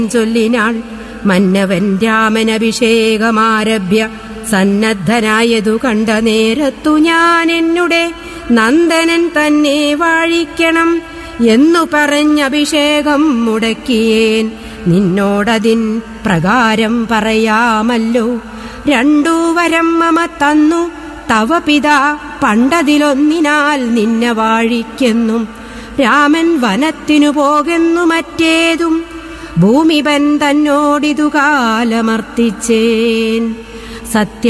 ചൊല്ലിനാൾ മന്നവൻ രാമനഭിഷേകമാരഭ്യ സന്നദ്ധനായതു കണ്ട നേരത്തു ഞാൻ എന്നുടെ നന്ദനൻ തന്നെ വാഴിക്കണം എന്നു പറഞ്ഞഭിഷേകം മുടക്കിയേൻ നിന്നോടതിൻ പ്രകാരം പറയാമല്ലോ രണ്ടു വരം മമ തന്നു തവ പിതാ പണ്ടതിലൊന്നിനാൽ നിന്നെ വാഴിക്കെന്നും രാമൻ വനത്തിനു പോകുന്നു മറ്റേതും ഭൂമിപൻ തന്നോടിതു കാലമർത്തിച്ചേൻ സത്യ